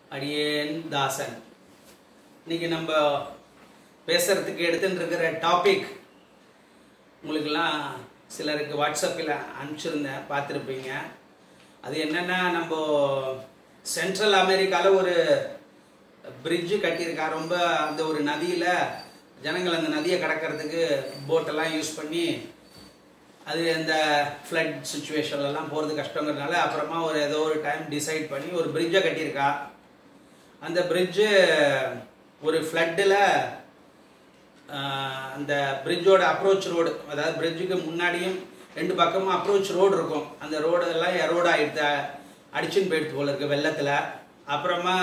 அடியேன் தாசன் இன்னைக்கு நம்ம பேசுறதுக்கு எடுத்துட்டு இருக்கிற டாபிக் உங்களுக்கெல்லாம் சிலருக்கு வாட்ஸ்அப்பில் அனுப்பிச்சிருந்தேன் பார்த்துருப்பீங்க அது என்னன்னா நம்ம சென்ட்ரல் அமெரிக்காவில் ஒரு பிரிட்ஜு கட்டியிருக்கா ரொம்ப அந்த ஒரு நதியில் ஜனங்கள் அந்த நதியை கடக்கிறதுக்கு போட்டெல்லாம் யூஸ் பண்ணி அது இந்த ஃப்ளட் சுச்சுவேஷன்லலாம் போகிறது கஷ்டங்கிறதுனால அப்புறமா ஒரு ஏதோ ஒரு டைம் டிசைட் பண்ணி ஒரு பிரிட்ஜை கட்டியிருக்கா அந்த பிரிட்ஜு ஒரு ஃப்ளட்டில் அந்த பிரிட்ஜோட அப்ரோச் ரோடு அதாவது பிரிட்ஜுக்கு முன்னாடியும் ரெண்டு பக்கமும் அப்ரோச் ரோடு இருக்கும் அந்த ரோடு எல்லாம் எரோடு ஆயிடுத்த அடிச்சுன்னு போயிடுத்து போல இருக்கு வெள்ளத்தில் அப்புறமா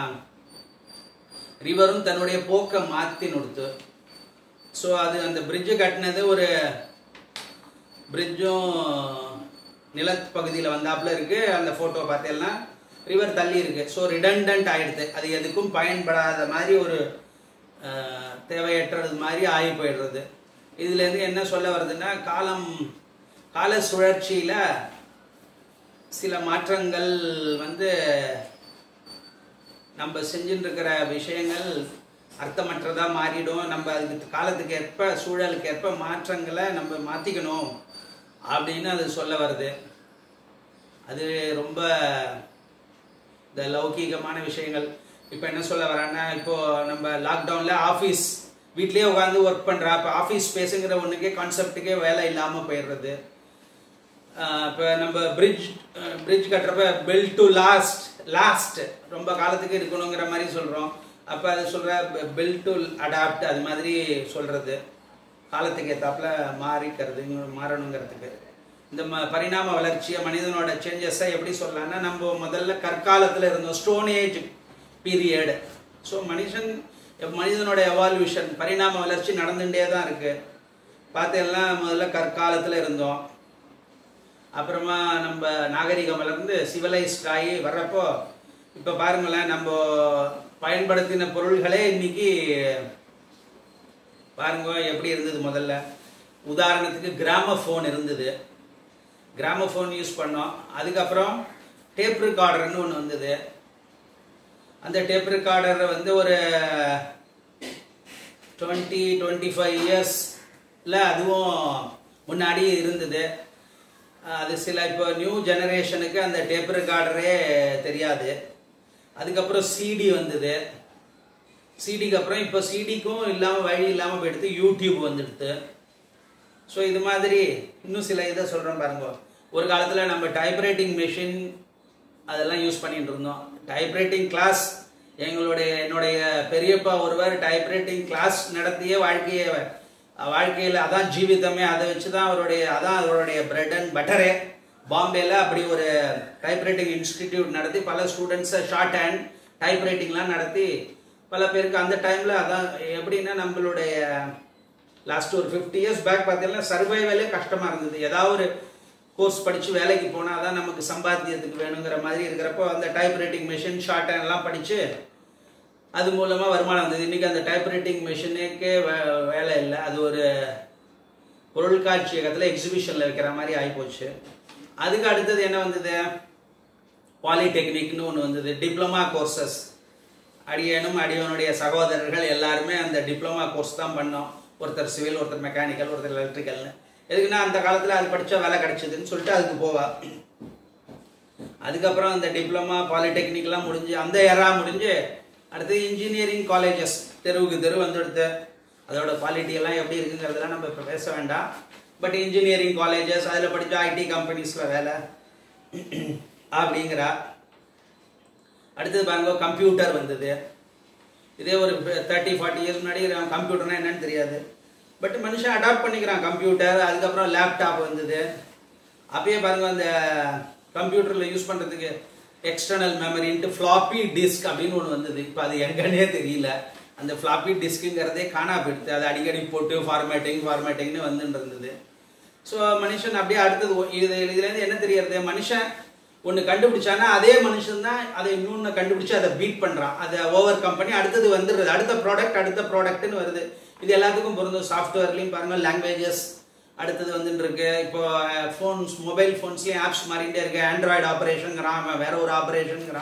ரிவரும் தன்னுடைய போக்கை மாற்றி நொடுத்து ஸோ அது அந்த பிரிட்ஜு கட்டினது ஒரு பிரிட்ஜும் நிலப்பகுதியில் வந்தாப்புல இருக்கு அந்த ஃபோட்டோ பார்த்தீங்கன்னா ரிவர் தள்ளி இருக்கு ஸோ ரிடண்டன்ட் ஆயிடுது அது எதுக்கும் பயன்படாத மாதிரி ஒரு அஹ், தேவையற்றது மாதிரி ஆகி போயிடுறது இதுலேருந்து என்ன சொல்ல வருதுன்னா காலம் கால சுழற்சியில் சில மாற்றங்கள் வந்து நம்ம செஞ்சுட்டு இருக்கிற விஷயங்கள் அர்த்தமற்றதா மாறிடும் நம்ம அதுக்கு காலத்துக்கு ஏற்ப சூழலுக்கு ஏற்ப மாற்றங்களை நம்ம மாற்றிக்கணும் அப்படின்னு அது சொல்ல வருது அது ரொம்ப இந்த லௌகீகமான விஷயங்கள் இப்போ என்ன சொல்ல வரான்னா இப்போ நம்ம லாக்டவுனில் ஆஃபீஸ் வீட்லயே உட்காந்து ஒர்க் பண்ணுறா இப்போ ஆஃபீஸ் ஸ்பேஸுங்கிற ஒன்றுக்கே கான்செப்ட்டுக்கே வேலை இல்லாமல் போயிடுறது இப்போ நம்ம பிரிட்ஜ் பிரிட்ஜ் கட்டுறப்ப பில் டு லாஸ்ட் லாஸ்ட் ரொம்ப காலத்துக்கு இருக்கணுங்கிற மாதிரி சொல்கிறோம் அப்போ அது சொல்கிற பில் டு அடாப்ட் அது மாதிரி சொல்கிறது காலத்துக்கு ஏற்றாப்புல மாறிக்கிறது மாறணுங்கிறதுக்கு இந்த ம பரிணாம வளர்ச்சியை மனிதனோட சேஞ்சஸை எப்படி சொல்லலாம்னா நம்ம முதல்ல கற்காலத்தில் இருந்தோம் ஸ்டோன் ஏஜ் பீரியட் ஸோ மனுஷன் மனிதனோட எவால்யூஷன் பரிணாம வளர்ச்சி நடந்துகிட்டே தான் இருக்குது பார்த்தீங்கன்னா முதல்ல கற்காலத்தில் இருந்தோம் அப்புறமா நம்ம நாகரிகம் வளர்ந்து சிவிலைஸ்ட் ஆகி வர்றப்போ இப்போ பாருங்களேன் நம்ம பயன்படுத்தின பொருள்களே இன்னைக்கு பாருங்க எப்படி இருந்தது முதல்ல உதாரணத்துக்கு கிராமஃபோன் இருந்தது கிராமஃபோன் யூஸ் பண்ணோம் அதுக்கப்புறம் டேப் ரெக்கார்டர்னு ஒன்று வந்தது அந்த டேப் ரெக்கார்டர் வந்து ஒரு டுவெண்ட்டி டுவெண்ட்டி ஃபைவ் இயர்ஸில் அதுவும் முன்னாடி இருந்தது அது சில இப்போ நியூ ஜெனரேஷனுக்கு அந்த டேப் ரெக்கார்டரே தெரியாது அதுக்கப்புறம் சிடி வந்தது சிடிக்கு அப்புறம் இப்போ சிடிக்கும் இல்லாமல் வழி இல்லாமல் போயிடுது யூடியூப் வந்துடுது ஸோ இது மாதிரி இன்னும் சில இதை சொல்கிறோம் பாருங்க ஒரு காலத்தில் நம்ம டைப்ரைட்டிங் மிஷின் அதெல்லாம் யூஸ் பண்ணிட்டு இருந்தோம் டைப்ரைட்டிங் கிளாஸ் எங்களுடைய என்னுடைய பெரியப்பா ஒருவர் டைப்ரைட்டிங் கிளாஸ் நடத்திய வாழ்க்கையை வாழ்க்கையில் அதான் ஜீவிதமே அதை வச்சு தான் அவருடைய அதான் அவருடைய பிரெட் அண்ட் பட்டரே பாம்பேல அப்படி ஒரு டைப்ரைட்டிங் இன்ஸ்டிடியூட் நடத்தி பல ஸ்டூடெண்ட்ஸை ஷார்ட் ஹேண்ட் டைப்ரைட்டிங்லாம் நடத்தி பல பேருக்கு அந்த டைமில் அதான் எப்படின்னா நம்மளுடைய லாஸ்ட் ஒரு ஃபிஃப்டி இயர்ஸ் பேக் பார்த்தீங்கன்னா சர்வைவலே கஷ்டமாக இருந்தது ஏதாவது ஒரு கோர்ஸ் படித்து வேலைக்கு போனால் தான் நமக்கு சம்பாத்தியத்துக்கு வேணுங்கிற மாதிரி இருக்கிறப்போ அந்த டைப்ரைட்டிங் மிஷின் ஷார்ட் ஹேண்ட்லாம் படித்து அது மூலமாக வருமானம் வந்தது இன்றைக்கி அந்த டைப்ரைட்டிங் மிஷினுக்கே வே வேலை இல்லை அது ஒரு பொருட்காட்சியகத்தில் எக்ஸிபிஷனில் வைக்கிற மாதிரி ஆகிப்போச்சு அதுக்கு அடுத்தது என்ன வந்தது பாலிடெக்னிக்னு ஒன்று வந்தது டிப்ளமா கோர்சஸ் அடியனும் அடியனுடைய சகோதரர்கள் எல்லாருமே அந்த டிப்ளமா கோர்ஸ் தான் பண்ணோம் ஒருத்தர் சிவில் ஒருத்தர் மெக்கானிக்கல் ஒருத்தர் எலக்ட்ரிக்கல்னு எதுக்குன்னா அந்த காலத்தில் அது படித்தா வேலை கிடைச்சதுன்னு சொல்லிட்டு அதுக்கு போவா அதுக்கப்புறம் அந்த டிப்ளமா பாலிடெக்னிக்லாம் முடிஞ்சு அந்த எரா முடிஞ்சு அடுத்து இன்ஜினியரிங் காலேஜஸ் தெருவுக்கு தெரு வந்துடுது அதோட குவாலிட்டி எல்லாம் எப்படி இருக்குங்கிறதெல்லாம் நம்ம இப்போ பேச வேண்டாம் பட் இன்ஜினியரிங் காலேஜஸ் அதில் படித்தா ஐடி கம்பெனிஸில் வேலை அப்படிங்கிறா அடுத்தது பாருங்க கம்ப்யூட்டர் வந்தது இதே ஒரு தேர்ட்டி ஃபார்ட்டி இயர்ஸ் முன்னாடி கம்ப்யூட்டர்னா என்னன்னு தெரியாது பட் மனுஷன் அடாப்ட் பண்ணிக்கிறான் கம்ப்யூட்டர் அதுக்கப்புறம் லேப்டாப் வந்தது அப்பயே பாருங்க அந்த கம்ப்யூட்டரில் யூஸ் பண்ணுறதுக்கு எக்ஸ்டர்னல் மெமரின்ட்டு ஃப்ளாப்பி டிஸ்க் அப்படின்னு ஒன்று வந்தது இப்போ அது எங்கன்னே தெரியல அந்த ஃப்ளாப்பி டிஸ்க்குங்கிறதே காணா போயிடுது அது அடிக்கடி போட்டு ஃபார்மேட்டிங் ஃபார்மேட்டிங்னு வந்துட்டு இருந்தது ஸோ மனுஷன் அப்படியே அடுத்தது ஒ- இது இதுலேருந்து என்ன தெரியறது மனுஷன் ஒன்று கண்டுபிடிச்சானா அதே மனுஷன் தான் அதை இன்னொன்று கண்டுபிடிச்சு அதை பீட் பண்ணுறான் அதை ஓவர் கம்பெனி அடுத்தது வந்துடுறது அடுத்த ப்ராடக்ட் அடுத்த ப்ராடக்ட்னு வருது இது எல்லாத்துக்கும் பொருந்தும் சாஃப்ட்வேர்லையும் பாருங்க லாங்குவேஜஸ் அடுத்தது வந்துட்டு இருக்கு இப்போ ஃபோன்ஸ் மொபைல் ஃபோன்ஸ்லேயும் ஆப்ஸ் மாறிக்கிட்டே இருக்கு ஆண்ட்ராய்டு ஆப்ரேஷனுங்கிறான் அவன் வேற ஒரு ஆப்ரேஷனுங்கிறான்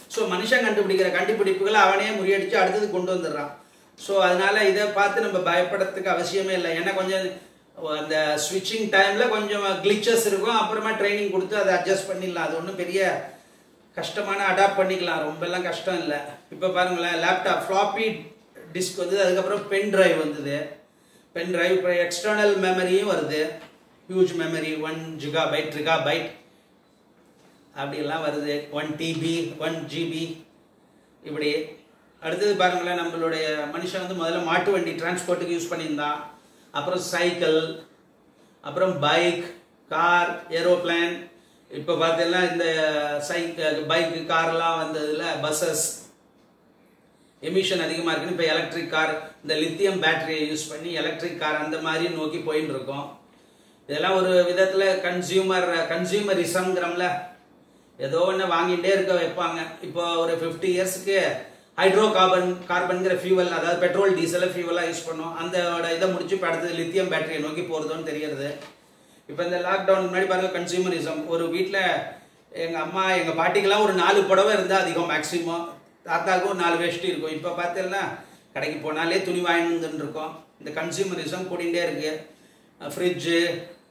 ஸோ மனுஷன் கண்டுபிடிக்கிற கண்டுபிடிப்புகளை அவனே முறியடிச்சு அடுத்தது கொண்டு வந்துடுறான் ஸோ அதனால இதை பார்த்து நம்ம பயப்படுறதுக்கு அவசியமே இல்லை ஏன்னா கொஞ்சம் அந்த ஸ்விட்சிங் டைம்ல கொஞ்சம் கிளிச்சஸ் இருக்கும் அப்புறமா ட்ரைனிங் கொடுத்து அதை அட்ஜஸ்ட் பண்ணிடலாம் அது ஒன்றும் பெரிய கஷ்டமான அடாப்ட் பண்ணிக்கலாம் ரொம்ப எல்லாம் கஷ்டம் இல்லை இப்போ பாருங்களேன் லேப்டாப் ஃப்ளாப்பி டிஸ்க் வந்தது அதுக்கப்புறம் பென் டிரைவ் வந்தது பென் டிரைவ் இப்போ எக்ஸ்டர்னல் மெமரியும் வருது huge memory one gigabyte terabyte அப்படியெல்லாம் வருது ஒன் டிபி ஒன் ஜிபி இப்படி அடுத்தது பாருங்களேன் நம்மளுடைய மனுஷன் வந்து முதல்ல மாட்டு வண்டி டிரான்ஸ்போர்ட்டுக்கு யூஸ் பண்ணியிருந்தான் அப்புறம் சைக்கிள் அப்புறம் பைக் கார் ஏரோப்ளேன் இப்போ பார்த்தீங்கன்னா இந்த சைக்கிள் பைக்கு கார்லாம் வந்ததில் பஸ்ஸஸ் எமிஷன் அதிகமாக இருக்குன்னு இப்போ எலக்ட்ரிக் கார் இந்த லித்தியம் பேட்டரியை யூஸ் பண்ணி எலக்ட்ரிக் கார் அந்த மாதிரி நோக்கி போயின்னு இருக்கோம் இதெல்லாம் ஒரு விதத்தில் கன்சியூமர் கன்சியூமரிசம்ங்கிறோம்ல ஏதோ ஒன்று வாங்கிட்டே இருக்க வைப்பாங்க இப்போ ஒரு ஃபிஃப்டி இயர்ஸ்க்கு ஹைட்ரோ கார்பன் கார்பன்கிற ஃபியூவல் அதாவது பெட்ரோல் டீசலை ஃபியூவலாக யூஸ் பண்ணோம் அந்த இதை முடிச்சு இப்போ அடுத்தது லித்தியம் பேட்டரியை நோக்கி போகிறதுன்னு தெரியுது இப்போ இந்த லாக்டவுன் முன்னாடி பாருங்க கன்சியூமரிசம் ஒரு வீட்டில் எங்கள் அம்மா எங்கள் பாட்டிக்கெல்லாம் ஒரு நாலு புடவை இருந்தால் அதிகம் மேக்ஸிமம் தாத்தாவுக்கும் ஒரு நாலு வேஷ்டி இருக்கும் இப்போ பார்த்தீங்கன்னா கடைக்கு போனாலே துணி வாங்கிட்டு வந்துட்டு இருக்கோம் இந்த கன்சியூமரிசம் கூடிகிட்டே இருக்கு ஃப்ரிட்ஜு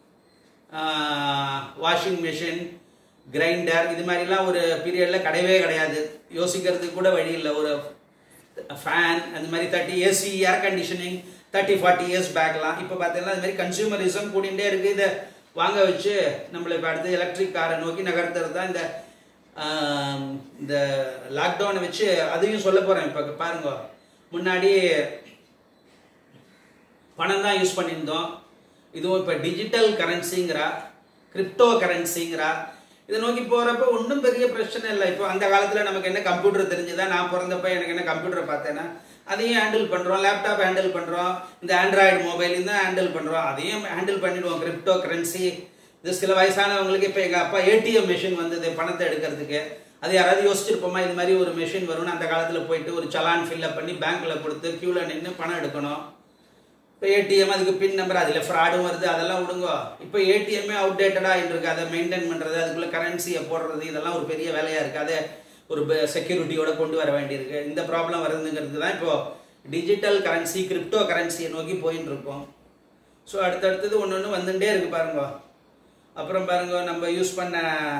வாஷிங் மிஷின் கிரைண்டர் இது மாதிரிலாம் ஒரு பீரியடில் கிடையவே கிடையாது யோசிக்கிறதுக்கு கூட வழி இல்லை ஒரு ஃபேன் அந்த மாதிரி thirty AC air conditioning thirty forty years பேக்லாம் இப்போ பார்த்தீங்கன்னா அது மாதிரி கன்சியூமரிசம் கூடிகிட்டே இருக்குது இதை வாங்க வச்சு நம்மளை இப்போ அடுத்து எலக்ட்ரிக் காரை நோக்கி நகர்த்துறது தான் இந்த ஆம், இந்த லாக்டவுனை வச்சு அதையும் சொல்ல போகிறேன் இப்போ பாருங்க முன்னாடி பணம் தான் யூஸ் பண்ணியிருந்தோம் இதுவும் இப்போ டிஜிட்டல் கரன்சிங்கிறா கிரிப்டோ கரன்சிங்கிறா இதை நோக்கி போகிறப்ப ஒன்றும் பெரிய பிரச்சனை இல்லை இப்போ அந்த காலத்தில் நமக்கு என்ன கம்ப்யூட்டர் தெரிஞ்சுதா நான் பிறந்தப்ப எனக்கு என்ன கம்ப்யூட்டர் பார்த்தேன்னா அதையும் ஹேண்டில் பண்ணுறோம் லேப்டாப் ஹேண்டில் பண்ணுறோம் இந்த ஆண்ட்ராய்டு மொபைல் தான் ஹேண்டில் பண்ணுறோம் அதையும் ஹேண்டில் பண்ணிடுவோம் கிரிப்டோ கரன்சி இது சில வயசானவங்களுக்கு இப்போ எங்கள் அப்பா ஏடிஎம் மிஷின் வந்தது பணத்தை எடுக்கிறதுக்கு அது யாராவது யோசிச்சிருப்போமா இது மாதிரி ஒரு மிஷின் வரும்னு அந்த காலத்தில் போயிட்டு ஒரு சலான் ஃபில்அப் பண்ணி பேங்க்கில் கொடுத்து க்யூவில் நின்று பணம் எடுக்கணும் இப்போ ஏடிஎம் அதுக்கு பின் நம்பர் அதில் ஃப்ராடும் வருது அதெல்லாம் விடுங்க இப்போ ஏடிஎம்மே அவுடேட்டடாக இருக்கு அதை மெயின்டைன் பண்ணுறது அதுக்குள்ளே கரன்சியை போடுறது இதெல்லாம் ஒரு பெரிய வேலையாக இருக்குது அதை ஒரு செக்யூரிட்டியோட கொண்டு வர வேண்டியிருக்கு இந்த ப்ராப்ளம் வருதுங்கிறது தான் இப்போ டிஜிட்டல் கரன்சி கிரிப்டோ கரன்சியை நோக்கி போயின்னு இருக்கோம் ஸோ அடுத்தடுத்தது ஒன்று ஒன்று வந்துட்டே இருக்கு பாருங்க அப்புறம் பாருங்க நம்ம யூஸ் பண்ண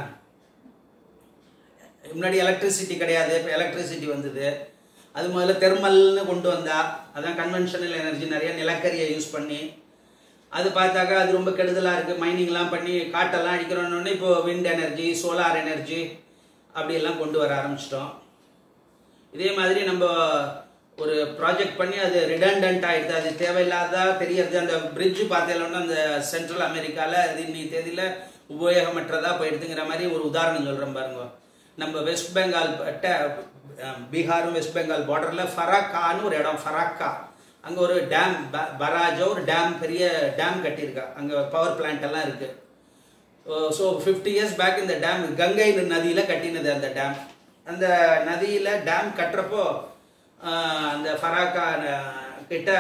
முன்னாடி எலக்ட்ரிசிட்டி கிடையாது இப்போ எலக்ட்ரிசிட்டி வந்தது அது முதல்ல தெர்மல்னு கொண்டு வந்தா அதான் கன்வென்ஷனல் எனர்ஜி நிறைய நிலக்கரியை யூஸ் பண்ணி அது பார்த்தாக்கா அது ரொம்ப கெடுதலாக இருக்குது மைனிங்லாம் பண்ணி காட்டெல்லாம் அடிக்கிறோன்னு இப்போ விண்ட் எனர்ஜி சோலார் எனர்ஜி அப்படியெல்லாம் கொண்டு வர ஆரம்பிச்சிட்டோம் இதே மாதிரி நம்ம ஒரு ப்ராஜெக்ட் பண்ணி அது ரிடண்டன்ட் ஆயிடுது அது தேவையில்லாததா தெரியறது அந்த பிரிட்ஜ் பார்த்தேன்னா அந்த சென்ட்ரல் அமெரிக்காவில் அது இன்னைக்கு தேதியில் உபயோகமற்றதா போயிடுதுங்கிற மாதிரி ஒரு உதாரணம் சொல்கிறேன் பாருங்க நம்ம வெஸ்ட் பெங்கால் பட்ட அஹ், பீகாரும் வெஸ்ட் பெங்கால் பார்டரில் ஃபராக்கான்னு ஒரு இடம் ஃபராக்கா அங்கே ஒரு டேம் பராஜோ ஒரு டேம் பெரிய டேம் கட்டியிருக்கா அங்கே பவர் பிளான்ட் எல்லாம் இருக்குது ஸோ ஃபிஃப்டி இயர்ஸ் பேக் இந்த டேம் கங்கை நதியில் கட்டினது அந்த டேம் அந்த நதியில் டேம் கட்டுறப்போ ஆஹ், அந்த ஃபராக்கா அஹ், கிட்ட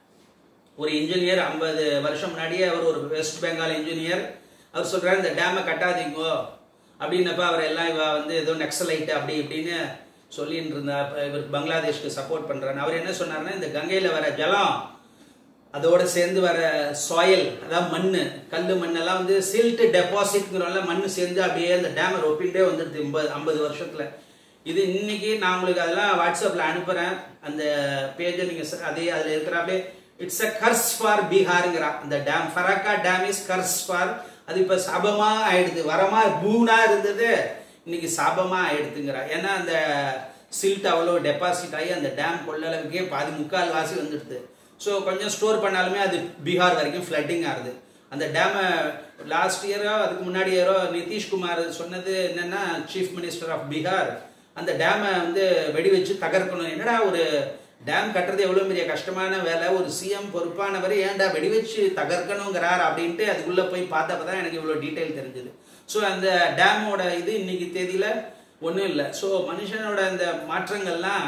ஒரு இன்ஜினியர் ஐம்பது வருஷம் முன்னாடியே அவர் ஒரு வெஸ்ட் பெங்கால் இன்ஜினியர் அவர் சொல்றாரு இந்த டேமை கட்டாதீங்கோ அப்படின்னப்ப அவர் எல்லாம் இவ வந்து ஏதோ நக்சலைட் அப்படி இப்படின்னு சொல்லிட்டு இருந்தா அப்ப இவர் பங்களாதேஷ்க்கு சப்போர்ட் பண்றாரு அவர் என்ன சொன்னாருன்னா இந்த கங்கையில வர ஜலம் அதோட சேர்ந்து வர சாயில் அதாவது மண் கல் மண்ணெல்லாம் வந்து சில்ட் டெபாசிட்ங்கிறனால மண் சேர்ந்து அப்படியே அந்த டேமை ரொப்பிட்டே வந்துடுது ஐம்பது ஐம்பது வருஷத்துல இது இன்னைக்கு நான் உங்களுக்கு அதெல்லாம் வாட்ஸ்அப்ல அனுப்புறேன் அந்த பேஜை நீங்க ச- அதே அதுல இருக்கிறாப்பே இட்ஸ் அ கர்ஸ் ஃபார் பீகாருங்கிறா அந்த dam Farakka dam is curse for அது இப்ப சாபமா ஆயிடுது வரமா பூனா இருந்தது இன்னைக்கு சாபமா ஆயிடுதுங்கிறா ஏன்னா அந்த சில்ட் அவ்வளோ டெபாசிட் ஆகி அந்த டேம் கொள்ளளவுக்கே பாதி முக்கால் வாசி வந்துடுது ஸோ கொஞ்சம் ஸ்டோர் பண்ணாலுமே அது பீகார் வரைக்கும் ஃப்ளட்டிங் ஆகுது அந்த டேமை லாஸ்ட் இயரோ அதுக்கு முன்னாடி இயரோ நிதிஷ்குமார் சொன்னது என்னன்னா சீஃப் மினிஸ்டர் ஆஃப் பீகார் அந்த டேமை வந்து வெடி வச்சு தகர்க்கணும் என்னடா ஒரு டேம் கட்டுறது எவ்வளோ பெரிய கஷ்டமான வேலை ஒரு சிஎம் பொறுப்பானவர் ஏன்டா வெடி வச்சு தகர்க்கணுங்கிறார் அப்படின்ட்டு அதுக்குள்ளே போய் பார்த்தப்ப தான் எனக்கு இவ்வளோ டீட்டெயில் தெரிஞ்சுது ஸோ அந்த டேமோட இது இன்னைக்கு தேதியில் ஒன்றும் இல்லை ஸோ மனுஷனோட அந்த மாற்றங்கள்லாம்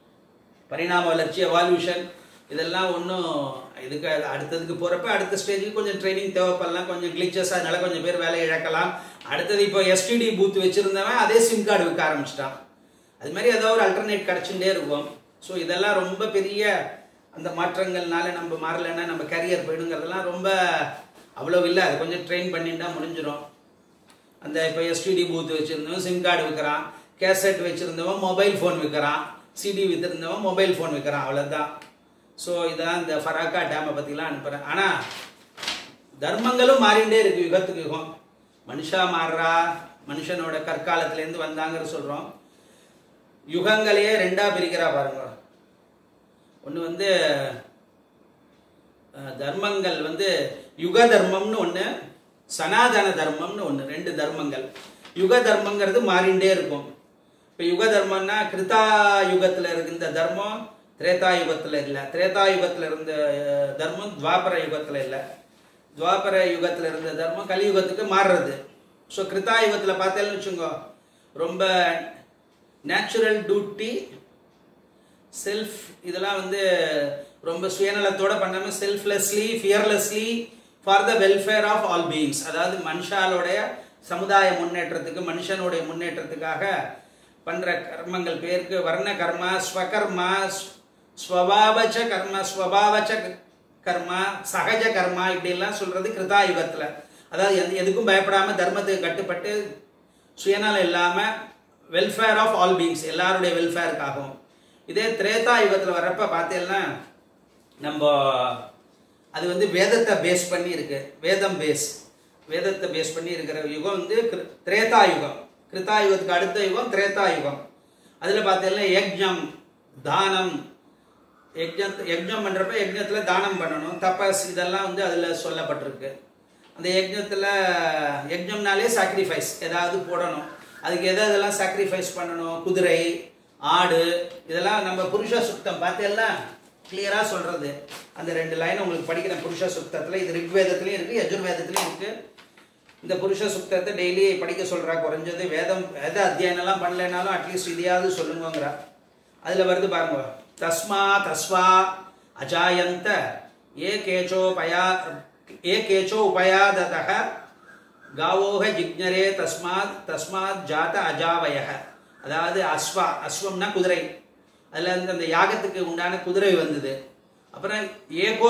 பரிணாம வளர்ச்சி எவால்யூஷன் இதெல்லாம் ஒன்றும் இதுக்கு அடுத்ததுக்கு போகிறப்ப அடுத்த ஸ்டேஜுக்கு கொஞ்சம் ட்ரைனிங் தேவைப்படலாம் கொஞ்சம் கிளிச்சஸ் அதனால கொஞ்சம் பேர் வேலையை இழக்கலாம் அடுத்தது இப்போ எஸ்டிடி பூத் வச்சுருந்தவன் அதே சிம் கார்டு விற்க ஆரம்பிச்சிட்டான் அது மாதிரி ஏதோ ஒரு அல்டர்னேட் கிடச்சுட்டே இருக்கும் ஸோ இதெல்லாம் ரொம்ப பெரிய அந்த மாற்றங்கள்னால நம்ம மாறலைன்னா நம்ம கரியர் போயிடுங்கிறதெல்லாம் ரொம்ப அவ்வளோ இல்லை அது கொஞ்சம் ட்ரெயின் பண்ணிட்டா முடிஞ்சிடும் அந்த இப்போ எஸ்டிடி பூத் வச்சுருந்தவன் சிம் கார்டு விற்கிறான் கேசட் வச்சுருந்தவன் மொபைல் ஃபோன் விற்கிறான் சிடி விற்றுருந்தவன் மொபைல் ஃபோன் விற்கிறான் அவ்வளோதான் ஸோ இதான் இந்த ஃபராக்கா டேமை பற்றிலாம் அனுப்புகிறேன் ஆனால் தர்மங்களும் மாறிண்டே இருக்கு யுகத்துக்கு யுகம் மனுஷா மாறுறா மனுஷனோட கற்காலத்திலேருந்து வந்தாங்கிற சொல்கிறோம் யுகங்களையே ரெண்டாக பிரிக்கிறா பாருங்க ஒன்று வந்து அஹ், தர்மங்கள் வந்து யுக தர்மம்னு ஒன்று சனாதன தர்மம்னு ஒன்று ரெண்டு தர்மங்கள் யுக தர்மங்கிறது மாறிண்டே இருக்கும் இப்போ யுக தர்மம்னா கிருதா யுகத்தில் இருந்த தர்மம் திரேதா யுகத்தில் இல்லை திரேதா யுகத்தில் இருந்த அஹ், தர்மம் துவாபர யுகத்தில் இல்லை துவாபர யுகத்தில் இருந்த தர்மம் கலியுகத்துக்கு மாறுறது ஸோ கிருதா யுகத்தில் பார்த்தேன்னு வச்சுக்கோ ரொம்ப நேச்சுரல் டியூட்டி செல்ஃப் இதெல்லாம் வந்து ரொம்ப சுயநலத்தோட பண்ணாம selflessly fearlessly for the welfare of all beings அதாவது மனுஷாலோடைய சமுதாய முன்னேற்றத்துக்கு மனுஷனுடைய முன்னேற்றத்துக்காக பண்ற கர்மங்கள் பேருக்கு வர்ண கர்மா ஸ்வகர்மா ஸ்வ- ஸ்வபாவச்ச கர்மா ஸ்வபாவச்ச கர்மா சகஜ கர்மா இப்படி எல்லாம் சொல்றது கிருதா யுகத்துல அதாவது எந்த எதுக்கும் பயப்படாம தர்மத்துக்கு கட்டுப்பட்டு சுயநலம் இல்லாம வெல்ஃபேர் ஆஃப் ஆல் பீங்ஸ் எல்லாருடைய வெல்ஃபேருக்காகவும் இதே திரேதா யுகத்தில் வர்றப்ப பார்த்தீங்கன்னா நம்ம அது வந்து வேதத்தை பேஸ் பண்ணி இருக்கு வேதம் பேஸ் வேதத்தை பேஸ் பண்ணி இருக்கிற யுகம் வந்து கிரு- திரேதா யுகம் கிருதா யுகத்துக்கு அடுத்த யுகம் திரேதா யுகம் அதில் பார்த்தீங்கன்னா யக்ஞம் தானம் யக்ஞத் யக்ஞம் பண்ணுறப்ப யக்ஞத்தில் தானம் பண்ணணும் தபஸ் இதெல்லாம் வந்து அதில் சொல்லப்பட்டிருக்கு அந்த யக்ஞத்தில் யக்ஞம்னாலே சாக்ரிஃபைஸ் ஏதாவது போடணும் அதுக்கு எதை எதெல்லாம் சாக்ரிஃபைஸ் பண்ணணும் குதிரை ஆடு இதெல்லாம் நம்ம புருஷ சுத்தம் பார்த்தீங்கன்னா கிளியராக சொல்கிறது அந்த ரெண்டு லைன் உங்களுக்கு படிக்கிறேன் புருஷ சுத்தத்தில் இது ரிக்வேதத்துலேயும் இருக்குது யஜுர்வேதத்துலேயும் இருக்குது இந்த புருஷ சுத்தத்தை டெய்லி படிக்க சொல்றா குறைஞ்சது வேதம் வேத அத்தியாயனம்லாம் பண்ணலைனாலும் அட்லீஸ்ட் இதையாவது சொல்லுங்கங்கிறா அதில் வருது பாருங்க தஸ்மா தஸ்வா அஜாயந்த ஏ கேச்சோ பயா ஏ கேச்சோ உபயாததக காவோக ஜிக்ஞரே தஸ்மாத் தஸ்மாத் ஜாத அஜாவய அதாவது அஸ்வா அஸ்வம்னா குதிரை அதில் வந்து அந்த யாகத்துக்கு உண்டான குதிரை வந்தது அப்புறம் ஏகோ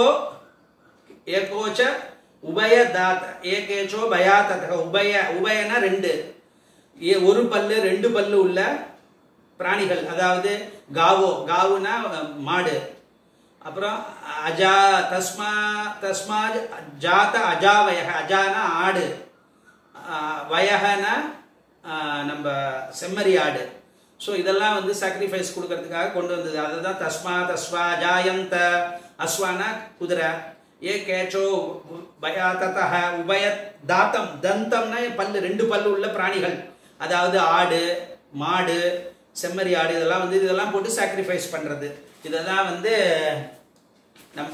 ஏகோச்ச உபய தாத் ஏகேச்சோ பயாத்தக உபய உபயனா ரெண்டு ஏ ஒரு பல்லு ரெண்டு பல்லு உள்ள பிராணிகள் அதாவது காவோ காவுனா அஹ், மாடு அப்புறம் அஜா தஸ்மா தஸ்மா ஜாத அஜாவய அஜானா ஆடு ஆஹ், வயகனா ஆஹ், நம்ம செம்மறி ஆடு ஸோ இதெல்லாம் வந்து சாக்ரிஃபைஸ் கொடுக்கறதுக்காக கொண்டு வந்தது அதுதான் தஸ்மா தஸ்வா ஜாயந்த அஸ்வானா குதிரை ஏ கேச்சோ பயா ததஹ உபய தாத்தம் தந்தம்னா பல்லு ரெண்டு பல்லு உள்ள பிராணிகள் அதாவது ஆடு மாடு செம்மறி ஆடு இதெல்லாம் வந்து இதெல்லாம் போட்டு சாக்ரிஃபைஸ் பண்றது இதெல்லாம் வந்து நம்ம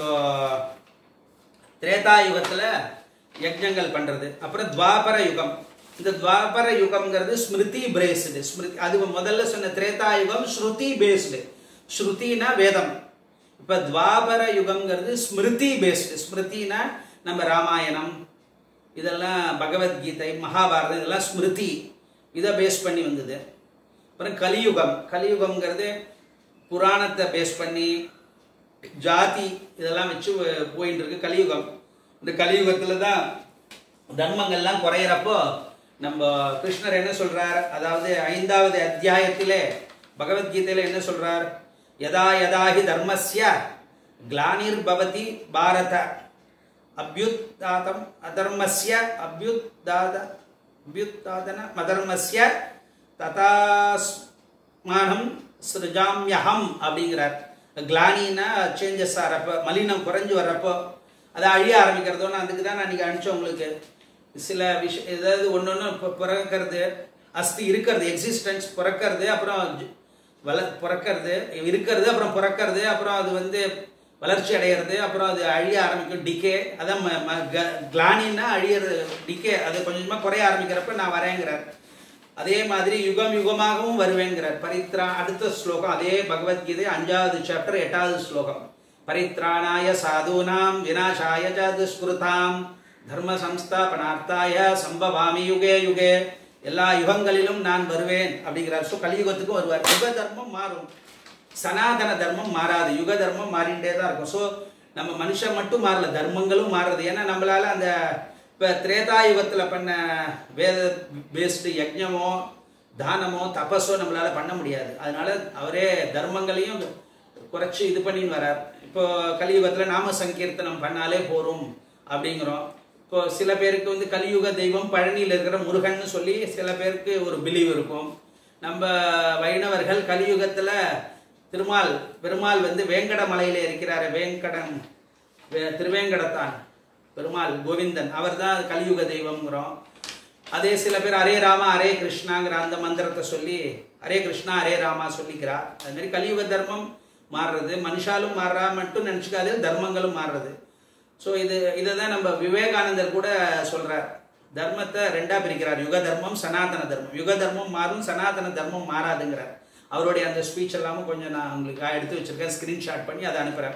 திரேதா யுகத்துல யஜ்ஞங்கள் பண்றது அப்புறம் துவாபர யுகம் இந்த துவாபர யுகம்ங்கிறது ஸ்மிருதி பேஸ்டு ஸ்மிருதி அது முதல்ல சொன்ன திரேதா யுகம் ஸ்ருதி பேஸ்டு ஸ்ருதினா வேதம் இப்ப துவாபர யுகம்ங்கிறது ஸ்மிருதி பேஸ்டு ஸ்மிருதினா நம்ம ராமாயணம் இதெல்லாம் பகவத்கீதை மகாபாரதம் இதெல்லாம் ஸ்மிருதி இதை பேஸ் பண்ணி வந்தது அப்புறம் கலியுகம் கலியுகம்ங்கிறது புராணத்தை பேஸ் பண்ணி ஜாதி இதெல்லாம் வச்சு அஹ், போயிட்டு இருக்கு கலியுகம் இந்த கலியுகத்துல தான் தர்மங்கள்லாம் குறையிறப்போ நம்ம கிருஷ்ணர் என்ன சொல்றார் அதாவது ஐந்தாவது அத்தியாயத்திலே பகவத்கீதையில என்ன சொல்றார் யதா யதாஹி தர்மஸ்ய கிளானிர் பவதி பாரத அபியுத்தாதம் அதர்மஸ்ய அபியுத்தாத அபியுத்தாதன மதர்மஸ்ய ததாஸ்மானம் சிருஜாமியகம் அப்படிங்கிறார் கிளானின்னா சேஞ்சஸ் ஆகிறப்போ மலினம் குறைஞ்சு வர்றப்போ அதை அழிய ஆரம்பிக்கிறதோன்னு அதுக்கு தான் நான் அன்றைக்கி அனுப்பிச்சேன் உங்களுக்கு சில விஷயம் ஏதாவது ஒன்று ஒன்று இப்போ பிறக்கிறது அஸ்தி இருக்கிறது எக்ஸிஸ்டன்ஸ் பிறக்கிறது அப்புறம் ஜ- வள பிறக்கிறது இருக்கிறது அப்புறம் பிறக்கிறது அப்புறம் அது வந்து வளர்ச்சி அடையிறது அப்புறம் அது அழிய ஆரம்பிக்கும் டிகே அதான் ம- ம- க- கிளானின்னா அழியிறது டிகே அது கொஞ்சம் கொஞ்சமாக குறைய ஆரம்பிக்கிறப்ப நான் வரேங்கிறார் அதே மாதிரி யுகம் யுகமாகவும் வருவேங்கிறார் பரித்ரா அடுத்த ஸ்லோகம் அதே பகவத்கீதை அஞ்சாவது சாப்டர் எட்டாவது ஸ்லோகம் பரித்ராணாய சாதூனாம் விநாசாய ச துஷ்கிருதாம் தர்ம சம்ஸ்தாபனார்த்தாய சம்பவாமி யுகே யுகே எல்லா யுகங்களிலும் நான் வருவேன் அப்படிங்கிறார் ஸோ கலியுகத்துக்கும் வருவார் யுக தர்மம் மாறும் சனாதன தர்மம் மாறாது யுக தர்மம் மாறிண்டே தான் இருக்கும் ஸோ நம்ம மனுஷன் மட்டும் மாறல தர்மங்களும் மாறுறது ஏன்னா நம்மளால அந்த இப்போ திரேதா யுகத்தில் பண்ண வேத பேஸ்டு யஜ்ஞமோ தானமோ தபஸோ நம்மளால பண்ண முடியாது அதனால அவரே தர்மங்களையும் குறைச்சி இது பண்ணின்னு வரார் இப்போ கலியுகத்தில் நாம சங்கீர்த்தனம் பண்ணாலே போரும் அப்படிங்கிறோம் இப்போ சில பேருக்கு வந்து கலியுக தெய்வம் பழனியில் இருக்கிற முருகன்னு சொல்லி சில பேருக்கு ஒரு பிலீவ் இருக்கும் நம்ம வைணவர்கள் கலியுகத்தில் திருமால் பெருமாள் வந்து வேங்கட மலையில இருக்கிறாரு வேங்கடம் வே- திருவேங்கடத்தான் பெருமாள் கோவிந்தன் அவர்தான் கலியுக தெய்வம்ங்கிறோம் அதே சில பேர் ஹரே ராமா ஹரே கிருஷ்ணாங்கிற அந்த மந்திரத்தை சொல்லி ஹரே கிருஷ்ணா ஹரே ராமா சொல்லிக்கிறார் அது மாதிரி கலியுக தர்மம் மாறுறது மனுஷாலும் மாறுறா மட்டும் நினச்சிக்காது தர்மங்களும் மாறுறது ஸோ இது இதை தான் நம்ம விவேகானந்தர் கூட சொல்றார் தர்மத்தை ரெண்டா பிரிக்கிறார் யுக தர்மம் சனாதன தர்மம் யுக தர்மம் மாறும் சனாதன தர்மம் மாறாதுங்கிறார் அவருடைய அந்த ஸ்பீச் எல்லாமும் கொஞ்சம் நான் உங்களுக்கு எடுத்து வச்சிருக்கேன் ஸ்கிரீன்ஷாட் பண்ணி அதை அனுப்புறேன்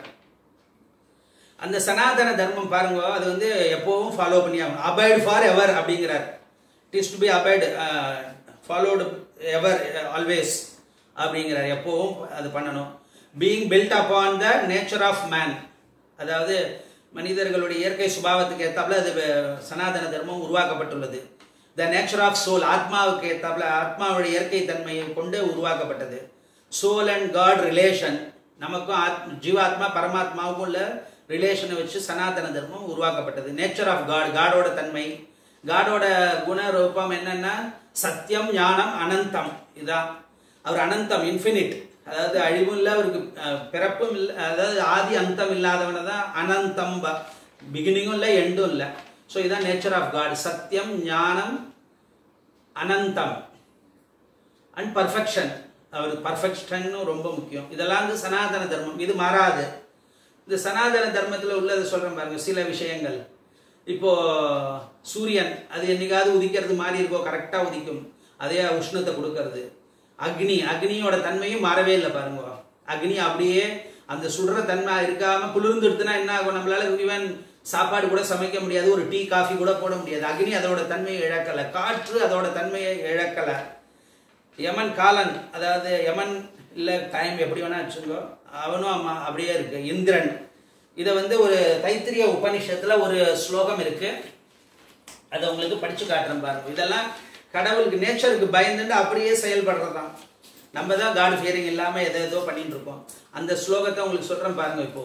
அந்த சனாதன தர்மம் பாருங்க அது வந்து எப்பவும் ஃபாலோ பண்ணி ஆகணும் அபைடு ஃபார் எவர் அப்படிங்கிறார் it is to be abide followed ever always அப்படிங்கிறார் எப்பவும் அது பண்ணணும் being built upon the nature of man அதாவது மனிதர்களுடைய இயற்கை சுபாவத்துக்கு ஏத்தாப்புல அது வே- சனாதன தர்மம் உருவாக்கப்பட்டுள்ளது த நேச்சர் ஆஃப் சோல் ஆத்மாவுக்கு ஏத்தாப்புல ஆத்மாவுடைய இயற்கை தன்மையை கொண்டு உருவாக்கப்பட்டது சோல் அண்ட் காட் ரிலேஷன் நமக்கும் ஆத் ஜீவாத்மா பரமாத்மாவுக்கும் உள்ள ரிலேஷனை வச்சு சனாதன தர்மம் உருவாக்கப்பட்டது நேச்சர் ஆஃப் காட் காடோட தன்மை காடோட குணரூபம் என்னன்னா சத்தியம் ஞானம் அனந்தம் இதான் அவர் அனந்தம் இன்ஃபினிட் அதாவது அழிவும் இல்லை அவருக்கு அஹ், பிறப்பும் இல்லை அதாவது ஆதி அந்தம் இல்லாதவனை தான் அனந்தம் பிகினிங்கும் இல்லை எண்டும் இல்லை ஸோ இதான் நேச்சர் ஆஃப் காட் சத்தியம் ஞானம் அனந்தம் அண்ட் பர்ஃபெக்ஷன் அவர் பர்ஃபெக்ஷன் ரொம்ப முக்கியம் இதெல்லாம் வந்து சனாதன தர்மம் இது மாறாது இந்த சனாதன தர்மத்தில் உள்ளதை சொல்றேன் பாருங்க சில விஷயங்கள் இப்போ சூரியன் அது என்னைக்காவது உதிக்கிறது மாதிரி இருக்கோ கரெக்டாக உதிக்கும் அதே உஷ்ணத்தை கொடுக்கறது அக்னி அக்னியோட தன்மையும் மாறவே இல்லை பாருங்க அக்னி அப்படியே அந்த சுடுற தன்மை இருக்காம குளிர்ந்துடுத்துனா என்ன ஆகும் நம்மளால ஈவன் சாப்பாடு கூட சமைக்க முடியாது ஒரு டீ காஃபி கூட போட முடியாது அக்னி அதோட தன்மையை இழக்கலை காற்று அதோட தன்மையை இழக்கலை யமன் காலன் அதாவது யமன் இல்லை டைம் எப்படி வேணா வச்சுக்கோ அவனும் அம்மா அப்படியே இருக்கு இந்திரன் இதை வந்து ஒரு தைத்திரிய உபனிஷத்துல ஒரு ஸ்லோகம் இருக்கு அதை உங்களுக்கு படிச்சு காட்டுறேன் பாருங்க இதெல்லாம் கடவுளுக்கு நேச்சருக்கு பயந்துட்டு அப்படியே செயல்படுறதுதான் நம்ம தான் காட் ஃபியரிங் இல்லாம எதை ஏதோ பண்ணிட்டு இருக்கோம் அந்த ஸ்லோகத்தை உங்களுக்கு சொல்றேன் பாருங்க இப்போ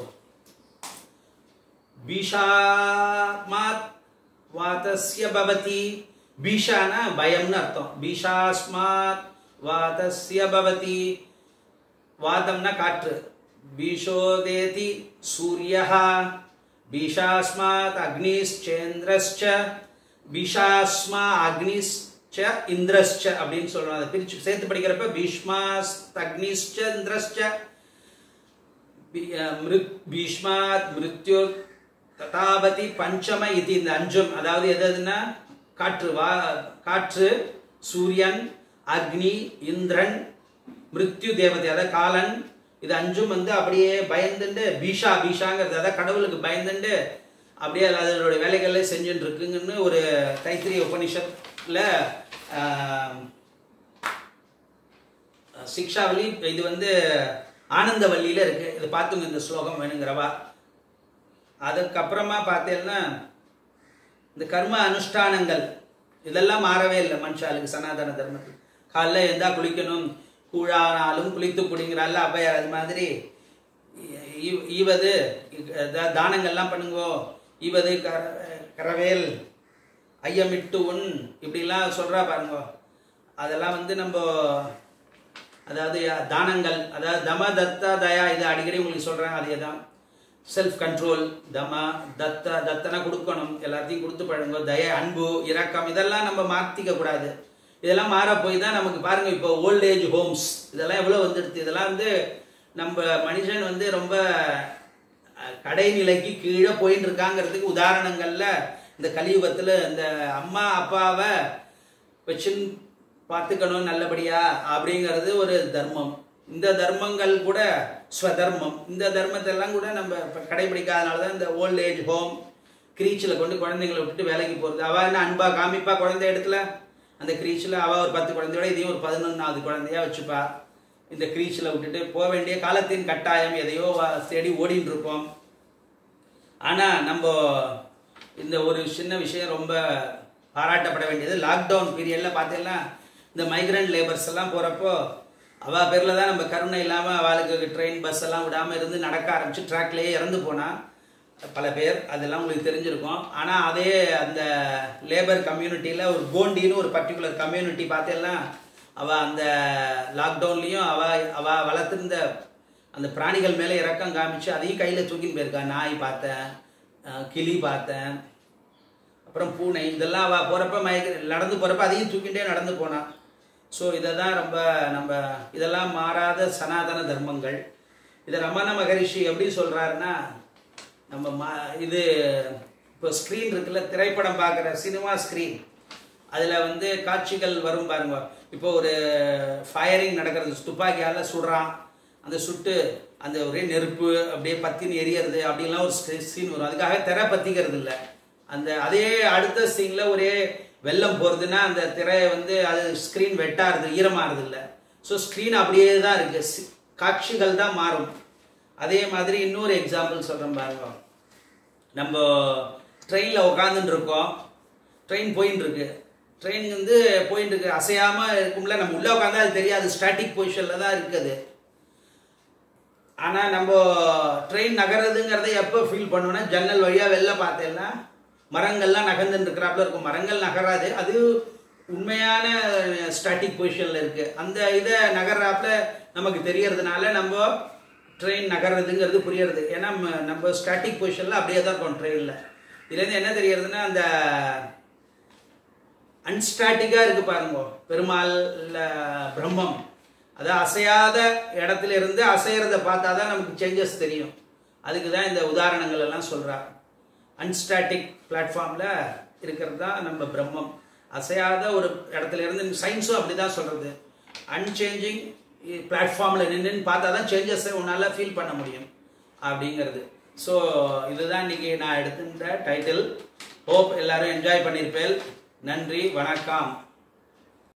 பீஷாமாத் வாதஸ்ய பவதி பீஷானா பயம்னு அர்த்தம் பீஷாஸ்மாத் வாதஸ்ய பவதி வாதம்னா காற்று பீஷோதேதி சூரியः பீஷாஸ்மாத் அக்னிश्चेन्द्रश्च பீஷாஸ்மா அக்னிश्च இந்திரश्च அப்படின்னு சொல்றோம் அதை பிரிச்சு சேர்த்து படிக்கிறப்ப பீஷ்மாஸ் அக்னிश्च இந்திரश्च பி- அஹ் மிருத் பீஷ்மாத் மிருத்யு ததாபதி பஞ்சம இது இந்த அஞ்சும் அதாவது எது எதுன்னா காற்று வா காற்று சூரியன் அக்னி இந்திரன் மிருத்யு தேவதை அதாவது காலன் இது அஞ்சும் வந்து அப்படியே பயந்துண்டு பீஷா பீஷாங்கிறது அதாவது கடவுளுக்கு பயந்துண்டு அப்படியே அதோட வேலைகள்ல செஞ்சுட்டு இருக்குங்கன்னு ஒரு தைத்திரிய உபனிஷத்துல ஆஹ், சிக்ஷாவளி இது வந்து ஆனந்தவல்லியில இருக்கு இது பார்த்துங்க இந்த ஸ்லோகம் வேணுங்கிறவா அதுக்கப்புறமா பார்த்தேன்னா இந்த கர்ம அனுஷ்டானங்கள் இதெல்லாம் மாறவே இல்லை மனுஷாளுக்கு சனாதன தர்மத்தில் காலைல எந்தா குளிக்கணும் கூழானாலும் குளித்து குடிங்கிறாள் அப்பையார் அது மாதிரி ஈ- ஈவது தா- தானங்கள்லாம் பண்ணுங்கோ ஈவது கர கரவேல் ஐயமிட்டு உன் இப்படிலாம் சொல்றா பாருங்க அதெல்லாம் வந்து நம்ம அதாவது தானங்கள் அதாவது தம தத்த தயா இது அடிக்கடி உங்களுக்கு சொல்றேன் அதே தான் செல்ஃப் கண்ட்ரோல் தம தத்த தத்தனை கொடுக்கணும் எல்லாத்தையும் கொடுத்து பழங்க தய அன்பு இரக்கம் இதெல்லாம் நம்ம மாத்திக்க கூடாது இதெல்லாம் மாற போய் தான் நமக்கு பாருங்க இப்போ ஓல்ட் ஏஜ் ஹோம்ஸ் இதெல்லாம் எவ்வளோ வந்துடுது இதெல்லாம் வந்து நம்ம மனுஷன் வந்து ரொம்ப அஹ், கடைநிலைக்கு கீழே போயின்னு இருக்காங்கிறதுக்கு உதாரணங்கள்ல இந்த கலியுகத்துல இந்த அம்மா அப்பாவை வச்சுன்னு பார்த்துக்கணும் நல்லபடியா அப்படிங்கிறது ஒரு தர்மம் இந்த தர்மங்கள் கூட ஸ்வதர்மம் இந்த தர்மத்தெல்லாம் கூட நம்ம இப்ப கடைபிடிக்காதனால தான் இந்த ஓல்ட் ஏஜ் ஹோம் கிரீச்சில் கொண்டு குழந்தைங்களை விட்டுட்டு வேலைக்கு போகிறது அவள் என்ன அன்பா காமிப்பா குழந்தை இடத்துல அந்த க்ரீச்சில் அவள் ஒரு பத்து குழந்தையோட இதையும் ஒரு பதினொன்றாவது குழந்தையா வச்சுப்பா இந்த க்ரீச்சில் விட்டுட்டு போக வேண்டிய காலத்தின் கட்டாயம் எதையோ வ- தேடி ஓடின்னு இருக்கோம் ஆனால் நம்ம இந்த ஒரு சின்ன விஷயம் ரொம்ப பாராட்டப்பட வேண்டியது லாக்டவுன் பீரியடில் பார்த்தீங்கன்னா இந்த மைக்ரண்ட் லேபர்ஸ் எல்லாம் போகிறப்போ அவள் பேரில் தான் நம்ம கருணை இல்லாமல் அவளுக்கு ட்ரெயின் பஸ் எல்லாம் விடாமல் இருந்து நடக்க ஆரம்பிச்சு ட்ராக்லேயே இறந்து போனா பல பேர் அதெல்லாம் உங்களுக்கு தெரிஞ்சிருக்கும் ஆனால் அதே அந்த லேபர் கம்யூனிட்டியில் ஒரு கோண்டின்னு ஒரு பர்டிகுலர் கம்யூனிட்டி பார்த்தீங்கன்னா அவள் அந்த லாக்டவுன்லேயும் அவள் அவள் வளர்த்துருந்த அந்த பிராணிகள் மேலே இறக்கம் காமிச்சு அதையும் கையில் தூக்கின்னு போயிருக்கா நாய் பார்த்தேன் அஹ் கிளி பார்த்தேன் அப்புறம் பூனை இதெல்லாம் அவள் போகிறப்ப மயக்க நடந்து போகிறப்ப அதையும் தூக்கிட்டே நடந்து போனான் ஸோ இதை தான் ரொம்ப நம்ம இதெல்லாம் மாறாத சனாதன தர்மங்கள் இதை ரமண மகரிஷி எப்படி சொல்கிறாருன்னா நம்ம மா இது இப்போ ஸ்க்ரீன் இருக்குல்ல திரைப்படம் பார்க்குற சினிமா ஸ்க்ரீன் அதில் வந்து காட்சிகள் வரும் பாருங்க இப்போ ஒரு ஃபயரிங் நடக்கிறது துப்பாக்கியால் சுடுறான் அந்த சுட்டு அந்த ஒரே நெருப்பு அப்படியே பத்தின்னு எரியறது அப்படின்லாம் ஒரு சீன் வரும் அதுக்காக திரை பத்திக்கிறது இல்லை அந்த அதே அடுத்த சீனில் ஒரே வெள்ளம் போகிறதுன்னா அந்த திரையை வந்து அது ஸ்க்ரீன் வெட்டாருது ஈரமாறுது இல்லை ஸோ ஸ்க்ரீன் அப்படியே தான் இருக்குது காட்சிகள் தான் மாறும் அதே மாதிரி இன்னொரு எக்ஸாம்பிள் சொல்கிறேன் பாருங்க நம்ம ட்ரெயினில் உட்காந்துட்டு இருக்கோம் ட்ரெயின் போயின்னு இருக்கு ட்ரெயின் வந்து போயின்னு இருக்கு அசையாமல் இருக்கும்ல நம்ம உள்ளே உட்காந்தா அது தெரியாது ஸ்டாட்டிக் பொசிஷனில் தான் இருக்குது ஆனால் நம்ம ட்ரெயின் நகருதுங்கிறத எப்போ ஃபீல் பண்ணுவோம்னா ஜன்னல் வழியாக வெளில பார்த்தேன்னா மரங்கள்லாம் நகர்ந்துட்டு இருக்கிறாப்புல இருக்கும் மரங்கள் நகராது அது உண்மையான ஸ்டாட்டிக் பொசிஷனில் இருக்குது அந்த இதை நகர்றாப்புல நமக்கு தெரியறதுனால நம்ம ட்ரெயின் நகர்றதுங்கிறது புரியறது ஏன்னா ம- நம்ம ஸ்டாட்டிக் பொசிஷனில் அப்படியே தான் இருக்கும் ட்ரெயினில் இதுலேருந்து என்ன தெரியறதுன்னா அந்த அன்ஸ்டாட்டிக்காக இருக்கு பாருங்க பெருமாள் இல்ல பிரம்மம் அதான் அசையாத இடத்துல இருந்து அசையறத பார்த்தா தான் நமக்கு சேஞ்சஸ் தெரியும் அதுக்கு தான் இந்த உதாரணங்கள் எல்லாம் சொல்றா அன்ஸ்டாட்டிக் பிளாட்ஃபார்மில் இருக்கிறது தான் நம்ம பிரம்மம் அசையாத ஒரு இடத்துல இருந்து சயின்ஸும் அப்படி தான் சொல்கிறது அன்சேஞ்சிங் பிளாட்ஃபார்மில் நின்றுன்னு பார்த்தா தான் சேஞ்சஸை உன்னால் ஃபீல் பண்ண முடியும் அப்படிங்கிறது ஸோ இதுதான் இன்னைக்கு நான் எடுத்திருந்த டைட்டில் ஹோப் எல்லாரும் என்ஜாய் பண்ணியிருப்பேன் நன்றி வணக்கம்